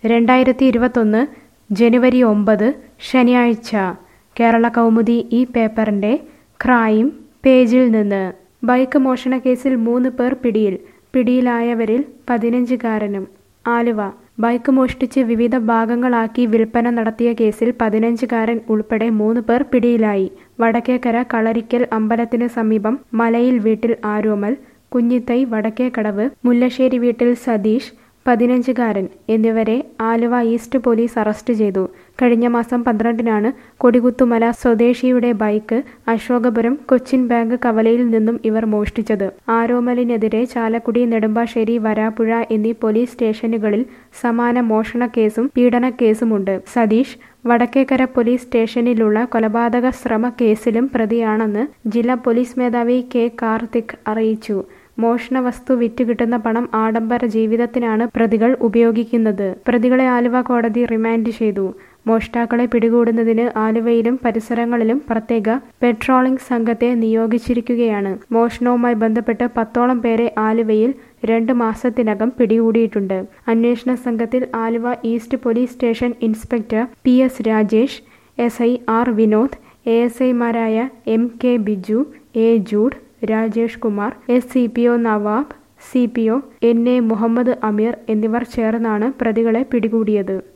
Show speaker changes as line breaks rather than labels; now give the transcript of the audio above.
രണ്ടായിരത്തി ഇരുപത്തൊന്ന് ജനുവരി ഒമ്പത് ശനിയാഴ്ച കേരള കൗമുദി ഈ പേപ്പറിന്റെ ക്രൈം പേജിൽ നിന്ന് ബൈക്ക് മോഷണ കേസിൽ മൂന്ന് പേർ പിടിയിൽ പിടിയിലായവരിൽ പതിനഞ്ചുകാരനും ആലുവ ബൈക്ക് മോഷ്ടിച്ച് വിവിധ ഭാഗങ്ങളാക്കി വിൽപ്പന നടത്തിയ കേസിൽ പതിനഞ്ചുകാരൻ ഉൾപ്പെടെ മൂന്ന് പേർ പിടിയിലായി വടക്കേക്കര കളരിക്കൽ അമ്പലത്തിന് സമീപം മലയിൽ വീട്ടിൽ ആരോമൽ കുഞ്ഞിത്തൈ വടക്കേക്കടവ് മുല്ലശ്ശേരി വീട്ടിൽ സതീഷ് പതിനഞ്ചുകാരൻ എന്നിവരെ ആലുവ ഈസ്റ്റ് പോലീസ് അറസ്റ്റ് ചെയ്തു കഴിഞ്ഞ മാസം പന്ത്രണ്ടിനാണ് കൊടികുത്തുമല സ്വദേശിയുടെ ബൈക്ക് അശോകപുരം കൊച്ചിൻ ബാങ്ക് കവലയിൽ നിന്നും ഇവർ മോഷ്ടിച്ചത് ആരോമലിനെതിരെ ചാലക്കുടി നെടുമ്പാശ്ശേരി വരാപ്പുഴ എന്നീ പോലീസ് സ്റ്റേഷനുകളിൽ സമാന മോഷണ കേസും പീഡന കേസുമുണ്ട് സതീഷ് വടക്കേക്കര പോലീസ് സ്റ്റേഷനിലുള്ള കൊലപാതക ശ്രമ കേസിലും പ്രതിയാണെന്ന് ജില്ലാ പോലീസ് മേധാവി കെ കാർത്തിക് അറിയിച്ചു മോഷണ വസ്തു വിറ്റുകിട്ടുന്ന പണം ആഡംബര ജീവിതത്തിനാണ് പ്രതികൾ ഉപയോഗിക്കുന്നത് പ്രതികളെ ആലുവ കോടതി റിമാൻഡ് ചെയ്തു മോഷ്ടാക്കളെ പിടികൂടുന്നതിന് ആലുവയിലും പരിസരങ്ങളിലും പ്രത്യേക പെട്രോളിംഗ് സംഘത്തെ നിയോഗിച്ചിരിക്കുകയാണ് മോഷണവുമായി ബന്ധപ്പെട്ട് പത്തോളം പേരെ ആലുവയിൽ രണ്ട് മാസത്തിനകം പിടികൂടിയിട്ടുണ്ട് അന്വേഷണ സംഘത്തിൽ Aluva east police station inspector P S Rajesh S I R Vinod A S ഐമാരായ M K Biju A Jude Rajesh Kumar S C P O Nawab C P O N A Muhammad Ameer എന്നിവർ ചേർന്നാണ് പ്രതികളെ പിടികൂടിയത്